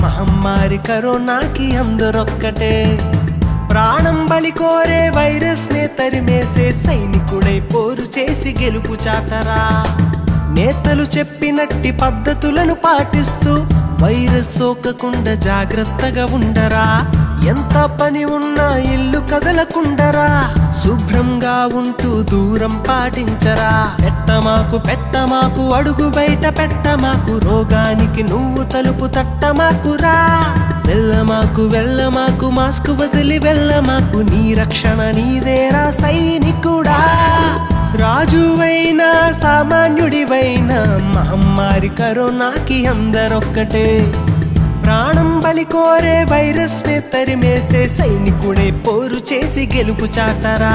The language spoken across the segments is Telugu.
మహమ్మారి కరోనాకి అందరొక్కటే ప్రాణం బలి కోరే వైరస్ నే తరిమేసే సైనికుడై పోరు చేసి గెలుపు చాటరా నేతలు చెప్పినట్టి పద్ధతులను పాటిస్తూ వైరస్ సోకకుండా జాగ్రత్తగా ఉండరా ఎంత పని ఉన్నా ఇల్లు కదలకుండరా శుభ్రంగా ఉంటూ దూరం పాటించరా పెట్టమాకు పెట్టమాకు అడుగు బయట పెట్టమాకు రోగానికి నువ్వు తలుపు తట్టమాకురా వెళ్ళమాకు వెళ్ళమాకు మాస్క్ వదిలి వెళ్ళమాకు నీ రక్షణ నీదేరా సైనికుడా రాజువైనా సామాన్యుడివైనా మహమ్మారి కరోనాకి అందరొక్కటే ప్రాణం బలి కోరే వైరస్ ని తరిమేసే సైనికుడే పోరు చేసి గెలుపు చాటరా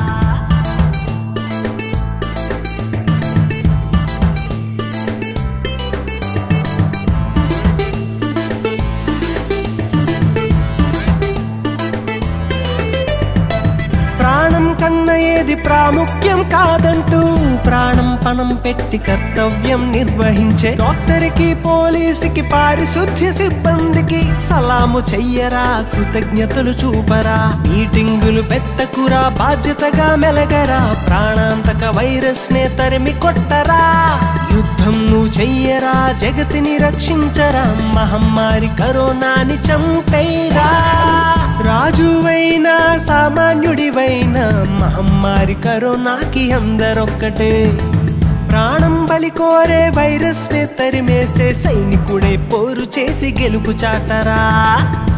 ప్రాణం కన్నా ఏది ప్రాముఖ్యం కాదంటూ ప్రాణం పణం పెట్టి కర్తవ్యం నిర్వహించే డాక్టర్కి పోలీసుకి పారిశుద్ధ్య సిబ్బందికి సలాము చెయ్యరా కృతజ్ఞతలు చూపరా మీటింగులు పెట్టకురా బాధ్యతగా మెలగరా ప్రాణాంతక వైరస్ నే తరిమి కొట్టరా యుద్ధం నువ్వు చెయ్యరా జగతిని రక్షించరా మహమ్మారి కరోనాని చంపేరా రాజువైనా సామాన్యుడివైనా మహమ్మారి కరోనాకి అందరొక్కటే ప్రాణం బలి కోరే వైరస్ ని తరిమేసే సైనికుడే పోరు చేసి గెలుపు చాటరా